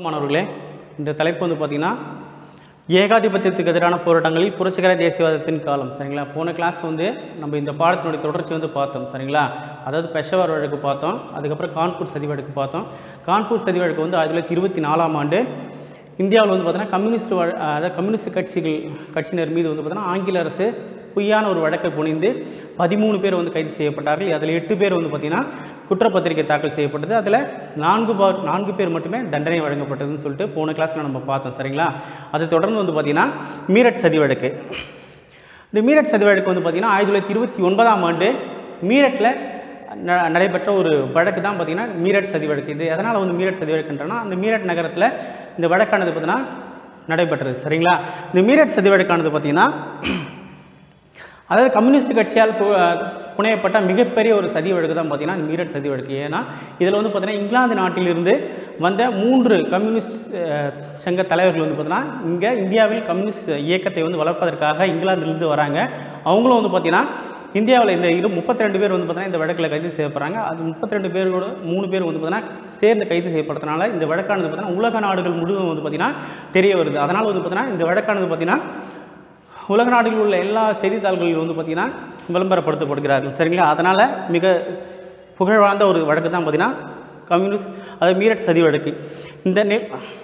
மாணவர்களே இந்த தலைப்பு வந்து பார்த்திங்கன்னா ஏகாதிபத்தியத்துக்கு எதிரான போராட்டங்களில் புரட்சிகர தேசியவாதத்தின் காலம் சரிங்களா போன கிளாஸ் வந்து நம்ம இந்த பாடத்தினுடைய தொடர்ச்சி வந்து பார்த்தோம் சரிங்களா அதாவது பெஷவார் வழக்கு பார்த்தோம் அதுக்கப்புறம் கான்பூர் சதி வழக்கு பார்த்தோம் கான்பூர் சதி வழக்கு வந்து ஆயிரத்தி தொள்ளாயிரத்தி இருபத்தி நாலாம் ஆண்டு இந்தியாவில் வந்து பார்த்தீங்கன்னா கம்யூனிஸ்ட் வழ- அதாவது கம்யூனிஸ்ட் கட்சிகள் கட்சியினர் மீது வந்து பார்த்தீங்கன்னா ஆங்கில அரசு பொய்யான ஒரு வழக்கை புனிந்து பதிமூணு பேர் வந்து கைது செய்யப்பட்டார்கள் அதில் எட்டு பேர் வந்து பார்த்திங்கன்னா குற்றப்பத்திரிகை தாக்கல் செய்யப்பட்டது அதில் நான்கு பார் நான்கு பேர் மட்டுமே தண்டனை வழங்கப்பட்டதுன்னு சொல்லிட்டு போன கிளாஸில் நம்ம பார்த்தோம் சரிங்களா அதை தொடர்ந்து வந்து பார்த்திங்கன்னா மீரட் சதி வழக்கு இந்த மீரட் சதி வழக்கு வந்து பார்த்திங்கன்னா ஆயிரத்தி தொள்ளாயிரத்தி இருபத்தி ஒன்பதாம் ஆண்டு மீரட்டில் ந- நடைபெற்ற ஒரு வழக்கு தான் பார்த்திங்கன்னா மீரட் சதி வழக்கு இது எதனால் வந்து மீரட் சதி வழக்குன்றனா அந்த மீரட் நகரத்தில் இந்த வழக்கானது பார்த்திங்கன்னா நடைபெற்றது சரிங்களா இந்த மீரட் சதி வழக்கானது பார்த்திங்கன்னா அதாவது கம்யூனிஸ்ட் கட்சியால் பு- அஹ் புனையப்பட்ட மிகப்பெரிய ஒரு சதி வழக்கு தான் பார்த்தீங்கன்னா இந்த மீரட் சதி வழக்கு ஏன்னா இதில் வந்து பார்த்தீங்கன்னா இங்கிலாந்து நாட்டிலிருந்து வந்த மூன்று கம்யூனிஸ்ட் அஹ், சங்க தலைவர்கள் வந்து பார்த்தீங்கன்னா இங்கே இந்தியாவில் கம்யூனிஸ்ட் இயக்கத்தை வந்து வளர்ப்பதற்காக இங்கிலாந்திலிருந்து வராங்க அவங்களும் வந்து பார்த்தீங்கன்னா இந்தியாவில் இந்த இரு முப்பத்தி ரெண்டு பேர் வந்து பார்த்தீங்கன்னா இந்த வழக்கில் கைது செய்யப்படுறாங்க அது முப்பத்தி ரெண்டு பேரோட மூணு பேர் வந்து பார்த்தீங்கன்னா சேர்ந்து கைது செய்யப்படுறதுனால இந்த வழக்கானது பார்த்தீங்கன்னா உலக நாடுகள் முழுவதும் வந்து பார்த்தீங்கன்னா தெரிய வருது அதனால் வந்து பார்த்தீங்கன்னா இந்த வழக்கானது பார்த்தீங்கன்னா உலக நாடுகளில் உள்ள எல்லா செய்தித்தாள்களில் வந்து பார்த்திங்கன்னா விளம்பரப்படுத்தப்படுகிறார்கள் சரிங்களா அதனால் மிக புகழ் வாழ்ந்த ஒரு வழக்கு தான் பார்த்திங்கன்னா கம்யூனிஸ்ட் அதாவது மீரட் சதி வழக்கு இந்த நே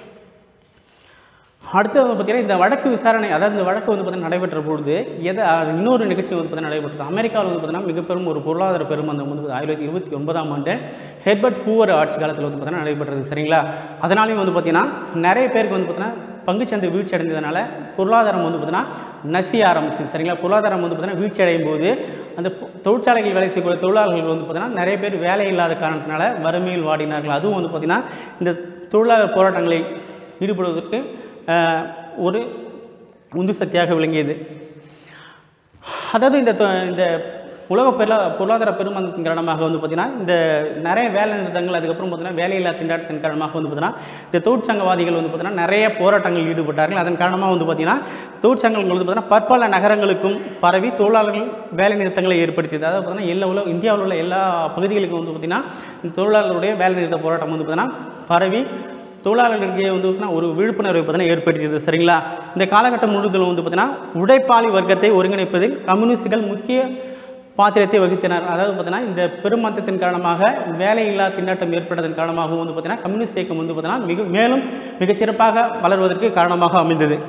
அடுத்தது வந்து பார்த்தீங்கன்னா இந்த வழக்கு விசாரணை அதாவது இந்த வழக்கு வந்து பார்த்தீங்கன்னா நடைபெற்ற பொழுது எதை அது இன்னொரு நிகழ்ச்சி வந்து பார்த்தீங்கன்னா நடைபெற்றது அமெரிக்காவில் வந்து பார்த்தீங்கன்னா மிகப்பெரும் ஒரு பொருளாதார பெருமந்தம் வந்து ஆயிரத்தி தொள்ளாயிரத்தி இருபத்தி ஒன்பதாம் ஆண்டு ஹெர்பர்ட் ஹூவர் ஆட்சி காலத்தில் வந்து பார்த்தீங்கன்னா நடைபெற்றது சரிங்களா அதனாலையும் வந்து பார்த்தீங்கன்னா நிறைய பேருக்கு வந்து பார்த்தீங்கன்னா பங்குச்சந்தை வீழ்ச்சி அடைந்ததுனால பொருளாதாரம் வந்து பார்த்தீங்கன்னா நசிய ஆரம்பிச்சு சரிங்களா பொருளாதாரம் வந்து பார்த்தீங்கன்னா வீழ்ச்சி அடையும் போது அந்த பொ- தொழிற்சாலைகள் வேலை செய்யக்கூடிய தொழிலாளர்கள் வந்து பார்த்தீங்கன்னா நிறைய பேர் வேலை இல்லாத காரணத்தினால வறுமையில் வாடினார்கள் அதுவும் வந்து பார்த்தீங்கன்னா இந்த தொழிலாளர் போராட்டங்களை ஈடுபடுவதற்கு ஆஹ், ஒரு உந்து சக்தியாக விளங்கியது அதாவது இந்த தொ- இந்த உலக பொருளா பொருளாதார பெருமந்தத்தின் காரணமாக வந்து பார்த்திங்கன்னா இந்த நிறைய வேலை நிறுத்தங்கள் அதுக்கப்புறம் பார்த்தீங்கன்னா வேலையில்லா திண்டாட்டத்தின் காரணமாக வந்து பார்த்திங்கன்னா இந்த தொழிற்சங்கவாதிகள் வந்து பார்த்திங்கன்னா நிறைய போராட்டங்கள் ஈடுபட்டார்கள் அதன் காரணமாக வந்து பார்த்திங்கன்னா தொழிற்சங்கங்கள் வந்து பார்த்திங்கன்னா பற்பல நகரங்களுக்கும் பரவி தொழிலாளர்கள் வேலை நிறுத்தங்களை ஏற்படுத்தியது அதாவது பார்த்திங்கன்னா எல்லா உலக இந்தியாவில் உள்ள எல்லா பகுதிகளுக்கும் வந்து பார்த்திங்கன்னா இந்த தொழிலாளர்களுடைய வேலை நிறுத்த போராட்டம் வந்து பார்த்திங்கன்னா பரவி தொழிலாளர்களுக்கு வந்து பார்த்தீங்கன்னா ஒரு விழிப்புணர்வை பார்த்தீங்கன்னா ஏற்படுத்தியது சரிங்களா இந்த காலகட்டம் முழுவதும் வந்து பார்த்தீங்கன்னா உழைப்பாளி வர்க்கத்தை ஒருங்கிணைப்பதில் கம்யூனிஸ்டுகள் முக்கிய பாத்திரத்தை வகித்தனர் அதாவது பார்த்தீங்கன்னா இந்த பெருமாற்றத்தின் காரணமாக வேலையில்லா திண்டாட்டம் ஏற்பட்டதன் காரணமாகவும் வந்து பார்த்தீங்கன்னா கம்யூனிஸ்ட் இயக்கம் வந்து பார்த்தீங்கன்னா மிக மேலும் மிகச்சிறப்பாக வளர்வதற்கு காரணமாக அமைந்தது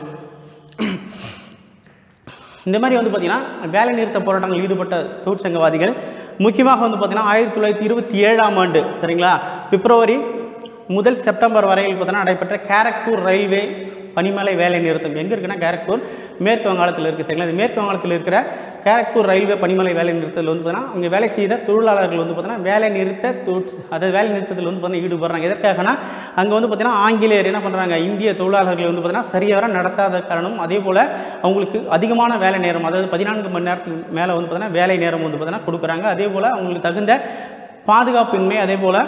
இந்த மாதிரி வந்து பார்த்திங்கன்னா வேலை நிறுத்த போராட்டங்களில் ஈடுபட்ட தொழிற்சங்கவாதிகள் முக்கியமாக வந்து பார்த்திங்கன்னா ஆயிரத்தி தொள்ளாயிரத்தி இருபத்தி ஏழாம் ஆண்டு சரிங்களா பிப்ரவரி முதல் செப்டம்பர் வரையில் பார்த்தீங்கன்னா நடைபெற்ற கேரக்பூர் ரயில்வே பனிமலை வேலை நிறுத்தம் எங்கே இருக்குன்னா கேரக்பூர் மேற்கு வங்காளத்தில் இருக்குது சரிங்களா இது மேற்கு வங்காளத்தில் இருக்கிற கேரக்பூர் ரயில்வே பனிமலை வேலை நிறுத்தத்தில் வந்து பார்த்தீங்கன்னா அங்கே வேலை செய்த தொழிலாளர்கள் வந்து பார்த்தீங்கன்னா வேலை நிறுத்த தொழிற் அதாவது வேலை நிறுத்தத்தில் வந்து பார்த்தீங்கன்னா ஈடுபடுறாங்க எதற்காகனா அங்கே வந்து பார்த்தீங்கன்னா ஆங்கிலேயர் என்ன பண்ணுறாங்க இந்திய தொழிலாளர்கள் வந்து பார்த்தீங்கன்னா சரியாக நடத்தாத காரணம் அதே போல் அவங்களுக்கு அதிகமான வேலை நேரம் அதாவது பதினான்கு மணி நேரத்துக்கு மேலே வந்து பார்த்தீங்கன்னா வேலை நேரம் வந்து பார்த்தீங்கன்னா கொடுக்குறாங்க அதே போல் அவங்களுக்கு தகுந்த பாதுகாப்பின்மை அதே போல்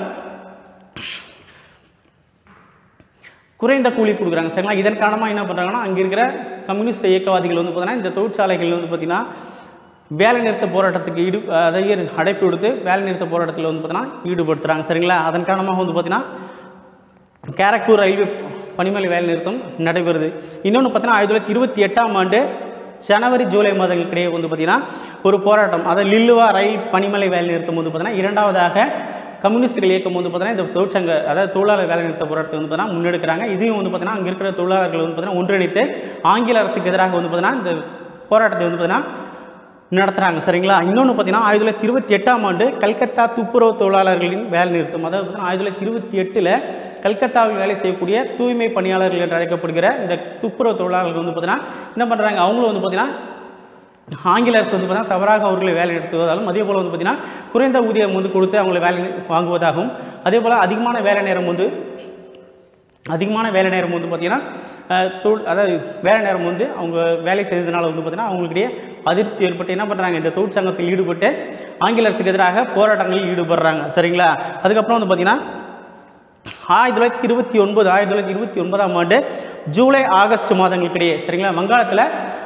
குறைந்த கூலி கொடுக்குறாங்க சரிங்களா இதன் காரணமாக என்ன பண்ணுறாங்கன்னா அங்கே இருக்கிற கம்யூனிஸ்ட் இயக்கவாதிகள் வந்து பார்த்தீங்கன்னா இந்த தொழிற்சாலைகள் வந்து பார்த்திங்கன்னா வேலை நிறுத்த போராட்டத்துக்கு ஈடு அதை அடைப்பு விடுத்து வேலை நிறுத்த போராட்டத்தில் வந்து பார்த்தீங்கன்னா ஈடுபடுத்துகிறாங்க சரிங்களா அதன் காரணமாக வந்து பார்த்திங்கன்னா கேரக்பூர் ரயில்வே பனிமலை வேலை நிறுத்தம் நடைபெறுது இன்னொன்று பார்த்தீங்கன்னா ஆயிரத்தி தொள்ளாயிரத்தி இருபத்தி எட்டாம் ஆண்டு ஜனவரி ஜூலை மாதங்களுக்கிடையே வந்து பார்த்திங்கன்னா ஒரு போராட்டம் அதாவது லில்லுவா ரயில் பனிமலை வேலை நிறுத்தம் வந்து பார்த்திங்கன்னா இரண்டாவதாக கம்யூனிஸ்டுகள் இயக்கம் வந்து பார்த்தீங்கன்னா இந்த தொழிற்சங்க அதாவது தொழிலாளர் வேலை நிறுத்த போராட்டத்தை வந்து பார்த்தீங்கன்னா முன்னெடுக்கிறாங்க இதையும் வந்து பார்த்தீங்கன்னா அங்கே இருக்கிற தொழிலாளர்கள் வந்து பார்த்தீங்கன்னா ஒன்றிணைத்து ஆங்கில அரசுக்கு எதிராக வந்து பார்த்தீங்கன்னா இந்த போராட்டத்தை வந்து பார்த்தீங்கன்னா நடத்துகிறாங்க சரிங்களா இன்னொன்று பார்த்தீங்கன்னா ஆயிரத்தி தொள்ளாயிரத்தி இருபத்தி எட்டாம் ஆண்டு கல்கத்தா துப்புரவு தொழிலாளர்களின் வேலை நிறுத்தம் அதாவது பார்த்தீங்கன்னா ஆயிரத்தி தொள்ளாயிரத்தி இருபத்தி எட்டில் கல்கத்தாவில் வேலை செய்யக்கூடிய தூய்மை பணியாளர்கள் என்று அழைக்கப்படுகிற இந்த துப்புரவு தொழிலாளர்கள் வந்து பார்த்தீங்கன்னா என்ன பண்ணுறாங்க அவங்களும் வந்து பார்த்தீங்கன்னா ஆங்கில அரசு வந்து பார்த்தீங்கன்னா தவறாக அவர்களை வேலை நிறுத்துவதாலும் அதே போல் வந்து பார்த்தீங்கன்னா குறைந்த ஊதியம் வந்து கொடுத்து அவங்களை வேலை நி- வாங்குவதாகவும் அதே போல் அதிகமான வேலை நேரம் வந்து அதிகமான வேலை நேரம் வந்து பார்த்திங்கன்னா அஹ், தொழில் அதாவது வேலை நேரம் வந்து அவங்க வேலை செய்ததுனால வந்து பார்த்திங்கன்னா அவங்களுக்கிடையே அதிருப்தி ஏற்பட்டு என்ன பண்ணுறாங்க இந்த தொழிற்சங்கத்தில் ஈடுபட்டு ஆங்கில அரசுக்கு எதிராக போராட்டங்களில் ஈடுபடுறாங்க சரிங்களா அதுக்கப்புறம் வந்து பார்த்திங்கன்னா ஆயிரத்தி தொள்ளாயிரத்தி இருபத்தி ஒன்பது ஆயிரத்தி தொள்ளாயிரத்தி இருபத்தி ஒன்பதாம் ஆண்டு ஜூலை ஆகஸ்ட் மாதங்களுக்கிடையே சரிங்களா வங்காளத்தில்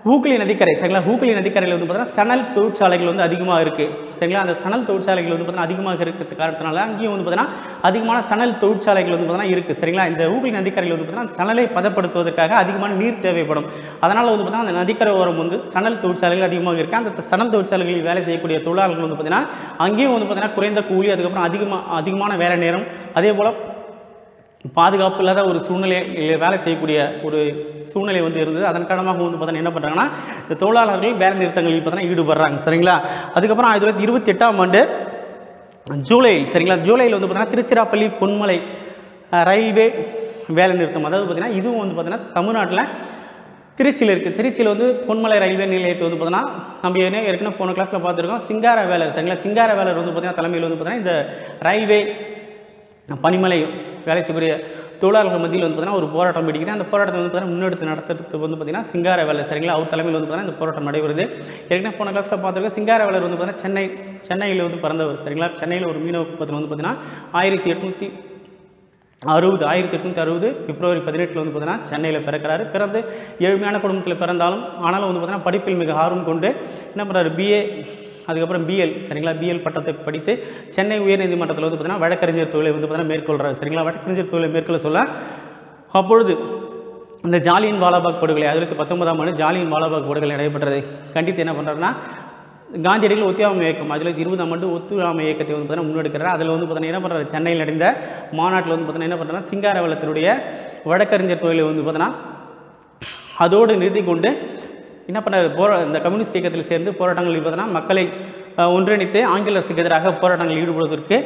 ஹூக்ளி நதிக்கரை சரிங்களா ஹூக்ளி நதிக்கரையில் வந்து பார்த்தீங்கன்னா சணல் தொழிற்சாலைகள் வந்து அதிகமாக இருக்குது சரிங்களா அந்த சணல் தொழிற்சாலைகள் வந்து பார்த்தீங்கன்னா அதிகமாக இருக்கிறது காரணத்தினால அங்கேயும் வந்து பார்த்தீங்கன்னா அதிகமான சணல் தொழிற்சாலைகள் வந்து பார்த்தீங்கன்னா இருக்குது சரிங்களா இந்த ஹூக்ளி நதிக்கரையில் வந்து பார்த்தீங்கன்னா சணலை பதப்படுத்துவதற்காக அதிகமான நீர் தேவைப்படும் அதனால் வந்து பார்த்தீங்கன்னா அந்த நதிக்கரை ஓரம் வந்து சணல் தொழிற்சாலைகள் அதிகமாக இருக்குது அந்த சணல் தொழிற்சாலைகளில் வேலை செய்யக்கூடிய தொழிலாளர்கள் வந்து பார்த்தீங்கன்னா அங்கேயும் வந்து பார்த்தீங்கன்னா குறைந்த கூலி அதுக்கப்புறம் அதிகமாக அதிகமான வேலை நேரம் அதே போல் பாதுகாப்பு இல்லாத ஒரு சூழ்நிலையில் வேலை செய்யக்கூடிய ஒரு சூழ்நிலை வந்து இருந்தது அதன் காரணமாக வந்து பார்த்தீங்கன்னா என்ன பண்ணுறாங்கன்னா இந்த தொழிலாளர்கள் வேலை நிறுத்தங்களில் பார்த்தீங்கன்னா ஈடுபடுறாங்க சரிங்களா அதுக்கப்புறம் ஆயிரத்தி தொள்ளாயிரத்தி இருபத்தி எட்டாம் ஆண்டு ஜூலையில் சரிங்களா ஜூலையில் வந்து பார்த்தீங்கன்னா திருச்சிராப்பள்ளி பொன்மலை அஹ், ரயில்வே வேலை நிறுத்தம் அதாவது பார்த்தீங்கன்னா இதுவும் வந்து பார்த்தீங்கன்னா தமிழ்நாட்டில் திருச்சியில் இருக்குது திருச்சியில் வந்து பொன்மலை ரயில்வே நிலையத்தை வந்து பார்த்தீங்கன்னா நம்ம ஏற்கனவே ஏற்கனவே போன கிளாஸில் பார்த்துருக்கோம் சிங்கார வேலர் சரிங்களா சிங்கார வேலர் வந்து பார்த்தீங்கன்னா தலைமையில் வந்து பார்த்தீங்கன்னா இந்த ரயில்வே பனிமலை வேலை செய்யக்கூடிய தொழிலாளர்கள் மத்தியில் வந்து பார்த்தீங்கன்னா ஒரு போராட்டம் பிடிக்குது அந்த போராட்டத்தை வந்து பார்த்தீங்கன்னா முன்னெடுத்து நடத்துறது வந்து பார்த்தீங்கன்னா சிங்கார வேலை சரிங்களா அவர் தலைமையில் வந்து பார்த்தீங்கன்னா இந்த போராட்டம் நடைபெறுது ஏற்கனவே போன கிளாஸில் பார்த்துருக்கோம் சிங்கார வேலர் வந்து பார்த்தீங்கன்னா சென்னை சென்னையில் வந்து பிறந்தவர் சரிங்களா சென்னையில் ஒரு மீனவ குப்பத்தில் வந்து பார்த்தீங்கன்னா ஆயிரத்தி எட்நூற்றி அறுபது ஆயிரத்தி எட்நூற்றி அறுபது பிப்ரவரி பதினெட்டில் வந்து பார்த்தீங்கன்னா சென்னையில் பிறக்கிறாரு பிறந்து ஏழ்மையான குடும்பத்தில் பிறந்தாலும் ஆனாலும் வந்து பார்த்தீங்கன்னா படிப்பில் மிக ஆர்வம் கொண்டு என்ன பண்ணுறாரு பிஏ அதுக்கப்புறம் பிஎல் சரிங்களா பிஎல் பட்டத்தை படித்து சென்னை உயர்நீதிமன்றத்தில் வந்து பார்த்தீங்கன்னா வழக்கறிஞர் தொழிலை வந்து பார்த்தீங்கன்னா மேற்கொள்கிறார் சரிங்களா வழக்கறிஞர் தொழிலை மேற்கொள்ள சொல்ல அப்பொழுது இந்த ஜாலியன் வாலாபாக் படுகொலை ஆயிரத்தி தொள்ளாயிரத்தி பத்தொன்பதாம் ஆண்டு ஜாலியன் வாலாபாக் படுகொலை நடைபெற்றது கண்டித்து என்ன பண்ணுறாருன்னா காந்தியடிகள் ஒத்துழையாமை இயக்கம் அதில் இருபதாம் ஆண்டு ஒத்துழையாமை இயக்கத்தை வந்து பார்த்தீங்கன்னா முன்னெடுக்கிறார் அதில் வந்து பார்த்தீங்கன்னா என்ன பண்ணுறாரு சென்னையில் நடந்த மாநாட்டில் வந்து பார்த்தீங்கன்னா என்ன பண்ணுறாருன்னா சிங்காரவலத்தினுடைய வழக்கறிஞர் தொழிலை வந்து பார்த்தீங்கன்னா அதோடு நிறுத்தி கொண்டு என்ன பண்ணார் போரா இந்த கம்யூனிஸ்ட் இயக்கத்தில் சேர்ந்து போராட்டங்களில் பார்த்தீங்கன்னா மக்களை அஹ், ஒன்றிணைத்து ஆங்கில அரசுக்கு எதிராக போராட்டங்களில் ஈடுபடுவதற்கு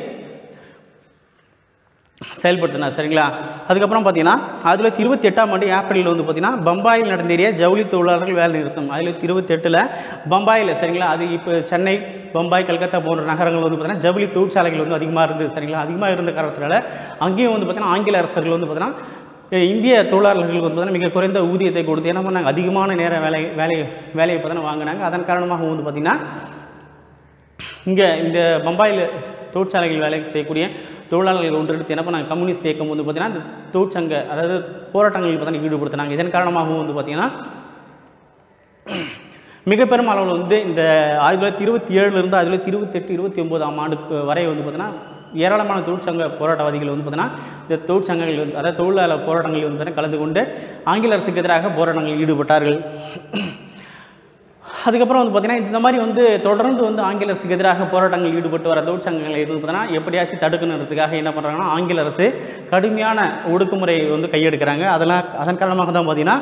செயல்படுத்தினார் சரிங்களா அதுக்கப்புறம் பார்த்தீங்கன்னா ஆயிரத்தி தொள்ளாயிரத்தி இருபத்தி எட்டாம் ஆண்டு ஏப்ரலில் வந்து பார்த்தீங்கன்னா பம்பாயில் நடந்தேறிய ஜவுளி தொழிலாளர்கள் வேலை நிறுத்தம் ஆயிரத்தி தொள்ளாயிரத்தி இருபத்தெட்டில் பம்பாயில் சரிங்களா அது இப்போ சென்னை பம்பாய் கல்கத்தா போன்ற நகரங்கள் வந்து பார்த்தீங்கன்னா ஜவுளி தொழிற்சாலைகள் வந்து அதிகமாக இருந்தது சரிங்களா அதிகமாக இருந்த காரணத்தினால அங்கேயும் வந்து பார்த்தீங்கன்னா ஆங்கில அரசர்கள் வந்து பார்த்தீங்கன்னா இந்திய தொழிலாளர்களுக்கு வந்து பார்த்தீங்கன்னா மிக குறைந்த ஊதியத்தை கொடுத்து என்ன பண்ணாங்க அதிகமான நேரம் வேலை வேலை வேலையை பார்த்தீங்கன்னா வாங்கினாங்க அதன் காரணமாக வந்து பார்த்தீங்கன்னா இங்கே இந்த பம்பாயில் தொழிற்சாலைகள் வேலை செய்யக்கூடிய தொழிலாளர்கள் ஒன்றெடுத்து என்ன பண்ணாங்க கம்யூனிஸ்ட் இயக்கம் வந்து பார்த்தீங்கன்னா இந்த தொழிற்சங்க அதாவது போராட்டங்களில் பார்த்தீங்கன்னா ஈடுபடுத்தினாங்க இதன் காரணமாகவும் வந்து பார்த்தீங்கன்னா மிக பெரும் அளவில் வந்து இந்த ஆயிரத்தி தொள்ளாயிரத்தி இருபத்தி ஏழுலேருந்து ஆயிரத்தி தொள்ளாயிரத்தி இருபத்தெட்டு இருபத்தி ஒம்போதாம் ஆண்டுக்கு வரை வந்து பார்த்தீங்கன்னா ஏராளமான தொழிற்சங்க போராட்டவாதிகள் வந்து பார்த்தீங்கன்னா இந்த தொழிற்சங்கங்கள் வந்து அதாவது தொழிலாளர் போராட்டங்களில் வந்து பார்த்தீங்கன்னா கலந்து கொண்டு ஆங்கில அரசுக்கு எதிராக போராட்டங்களில் ஈடுபட்டார்கள் அதுக்கப்புறம் வந்து பார்த்தீங்கன்னா இந்த மாதிரி வந்து தொடர்ந்து வந்து ஆங்கில அரசுக்கு எதிராக போராட்டங்கள் ஈடுபட்டு வர தொழிற்சங்கங்களை வந்து பார்த்தீங்கன்னா எப்படியாச்சும் தடுக்கணுன்றதுக்காக என்ன பண்ணுறாங்கன்னா ஆங்கில அரசு கடுமையான ஒடுக்குமுறை வந்து கையெடுக்கிறாங்க அதெல்லாம் அதன் காரணமாக தான் பார்த்தீங்கன்னா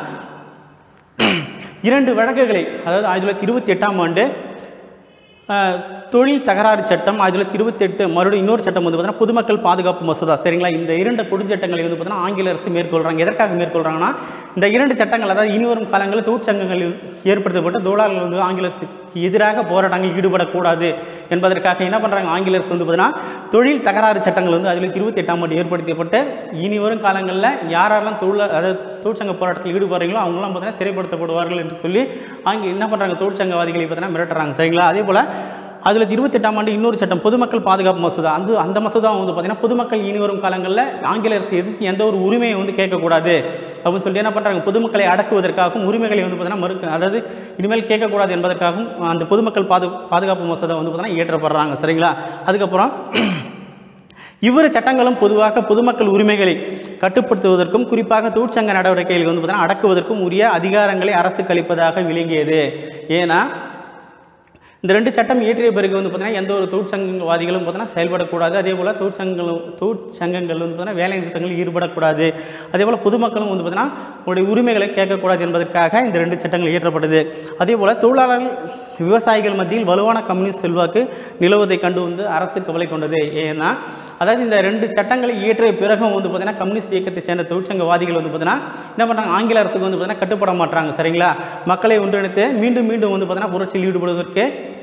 இரண்டு வழக்குகளை அதாவது ஆயிரத்தி தொள்ளாயிரத்தி இருபத்தி எட்டாம் ஆண்டு அஹ், தொழில் தகராறு சட்டம் ஆயிரத்தி தொள்ளாயிரத்தி இருபத்தெட்டு மறுபடியும் இன்னொரு சட்டம் வந்து பார்த்தீங்கன்னா பொதுமக்கள் பாதுகாப்பு மசோதா சரிங்களா இந்த இரண்டு கொடுஞ்சட்டங்களை வந்து பார்த்தீங்கன்னா ஆங்கில அரசு மேற்கொள்கிறாங்க எதற்காக மேற்கொள்கிறாங்கன்னா இந்த இரண்டு சட்டங்கள் அதாவது இனிவரும் காலங்களில் தொழிற்சங்கங்களில் ஏற்படுத்தப்பட்ட தொழிலாளர்கள் வந்து ஆங்கில அரசுக்கு எதிராக போராட்டங்கள் ஈடுபடக்கூடாது என்பதற்காக என்ன பண்ணுறாங்க ஆங்கில அரசு வந்து பார்த்தீங்கன்னா தொழில் தகராறு சட்டங்கள் வந்து அதில் இருபத்தி எட்டாம் ஆண்டு ஏற்படுத்தப்பட்டு இனி வரும் காலங்களில் யாரெல்லாம் தொழில் அதாவது தொழிற்சங்க போராட்டத்தில் ஈடுபடுறீங்களோ அவங்களாம் பார்த்தீங்கன்னா சிறைப்படுத்தப்படுவார்கள் என்று சொல்லி அங்கே என்ன பண்ணுறாங்க தொழிற்சங்கவாதிகளை பார்த்தீங்கன்னா மிரட்டுறாங்க சரிங்களா அதே போல் அதில் இருபத்தெட்டாம் ஆண்டு இன்னொரு சட்டம் பொதுமக்கள் பாதுகாப்பு மசோதா அந்த அந்த மசோதா வந்து பார்த்தீங்கன்னா பொதுமக்கள் இனி வரும் காலங்களில் ஆங்கில அரசு எதிர்த்து எந்த ஒரு உரிமையை வந்து கேட்கக்கூடாது அப்படின்னு சொல்லிட்டு என்ன பண்ணுறாங்க பொதுமக்களை அடக்குவதற்காகவும் உரிமைகளை வந்து பார்த்தீங்கன்னா மறுக்க அதாவது இனிமேல் கேட்கக்கூடாது என்பதற்காகவும் அந்த பொதுமக்கள் பாது பாதுகாப்பு மசோதா வந்து பார்த்தீங்கன்னா இயற்றப்படுறாங்க சரிங்களா அதுக்கப்புறம் இவ்விரு சட்டங்களும் பொதுவாக பொதுமக்கள் உரிமைகளை கட்டுப்படுத்துவதற்கும் குறிப்பாக தொழிற்சங்க நடவடிக்கைகளை வந்து பார்த்தீங்கன்னா அடக்குவதற்கும் உரிய அதிகாரங்களை அரசுக்கு அளிப்பதாக விளங்கியது ஏன்னா இந்த ரெண்டு சட்டம் இயற்றிய பிறகு வந்து பார்த்தீங்கன்னா எந்த ஒரு தொழிற்சங்கவாதிகளும் பார்த்தீங்கன்னா செயல்படக்கூடாது அதே போல் தொழிற்சங்கங்களும் தொழிற்சங்கங்கள் வந்து பார்த்தீங்கன்னா வேலை நிறுத்தங்களில் ஈடுபடக்கூடாது அதே போல் பொதுமக்களும் வந்து பார்த்தீங்கன்னா உங்களுடைய உரிமைகளை கேட்கக்கூடாது என்பதற்காக இந்த ரெண்டு சட்டங்கள் இயற்றப்பட்டது அதே போல் தொழிலாளர்கள் விவசாயிகள் மத்தியில் வலுவான கம்யூனிஸ்ட் செல்வாக்கு நிலவுவதை கண்டு வந்து அரசு கவலை கொண்டது ஏன்னா அதாவது இந்த ரெண்டு சட்டங்களை இயற்றிய பிறகும் வந்து பார்த்தீங்கன்னா கம்யூனிஸ்ட் இயக்கத்தை சேர்ந்த தொழிற்சங்கவாதிகள் வந்து பார்த்தீங்கன்னா என்ன பண்ணுறாங்க ஆங்கில அரசுக்கு வந்து பார்த்தீங்கன்னா கட்டுப்பட மாட்டாங்க சரிங்களா மக்களை ஒன்றிணைத்து மீண்டும் மீண்டும் வந்து பார்த்தீங்கன்னா புரட்சியில் ஈடுபடுவதற்கு